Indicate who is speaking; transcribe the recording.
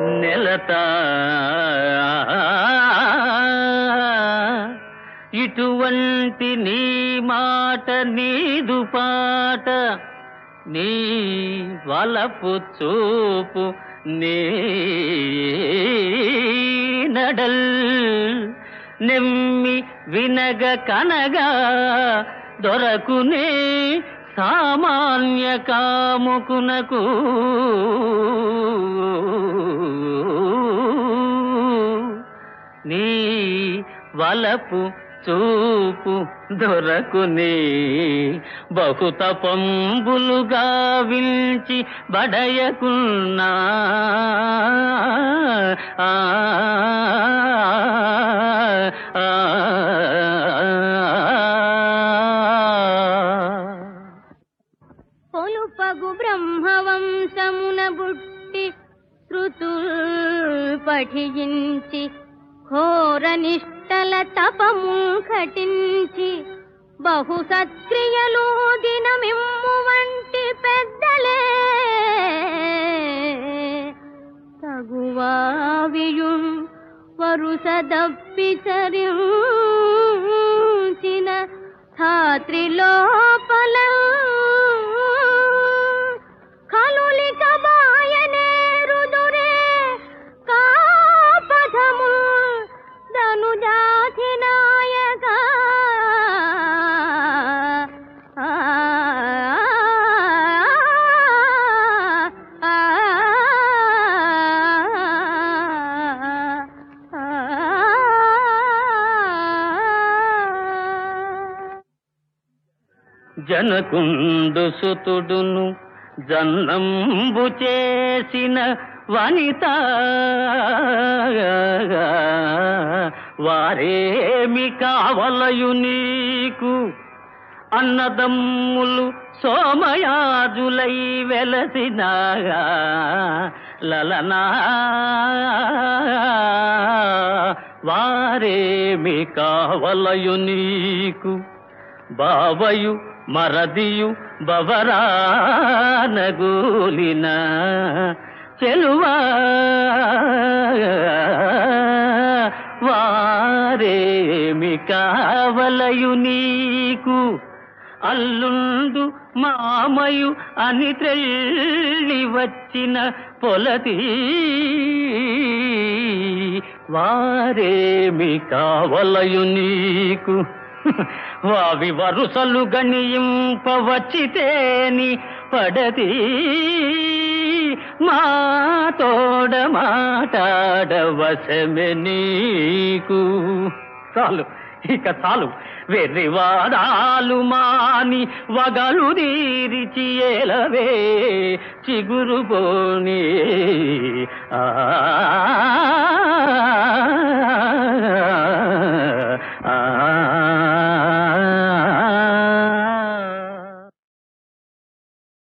Speaker 1: నెలత ఇటువంటి నీ మాట నీదు పాట నీ వలపు చూపు నీ నడల్ నెమ్మి వినగ కనగా దొరకునే సామాన్య కాముకునకు నీ వలపు చూపు దొరకుని బహుత పంబులుగా వించి బడయకున్నా ఆ, ఆ, ఆ.
Speaker 2: పొలుపగు బ్రహ్మవంశమున బుట్టి శృతుల్ పఠించి ఘోర నిష్టల తపము ఘటించి బహు సత్క్రియలు దినమిమ్ము వంటి పెద్దలే తగువావియుం వరుస దప్పిచరించిన ధాత్రిలోపల కలులిక బాయనేరుదురే కాపథము ధనుజాతి నాయక ఆ, ఆ, ఆ.
Speaker 1: జనకుండు సుతుడును జన్నంబు చేసిన వనిత వారేమి కావలయు నీకు అన్నదమ్ములు సోమయాజులై వెలసిన లలనా వారేమి కావలయు నీకు బావయు మరదియు బవరానగూలిన చెలువా వారేమి కావలయు నీకు అల్లుండు మామయు అని త్రెళ్ళి వచ్చిన పొలతి వారేమి కావలయు నీకు వావి వరుసలు గణింపవచ్చితేని పడతి మా తోడ మాటాడవశమె నీకు చాలు ఇక చాలు వెర్రివాడాలు మాని వగలు తీరిచి ఏలవే చిగురు పోని ఆ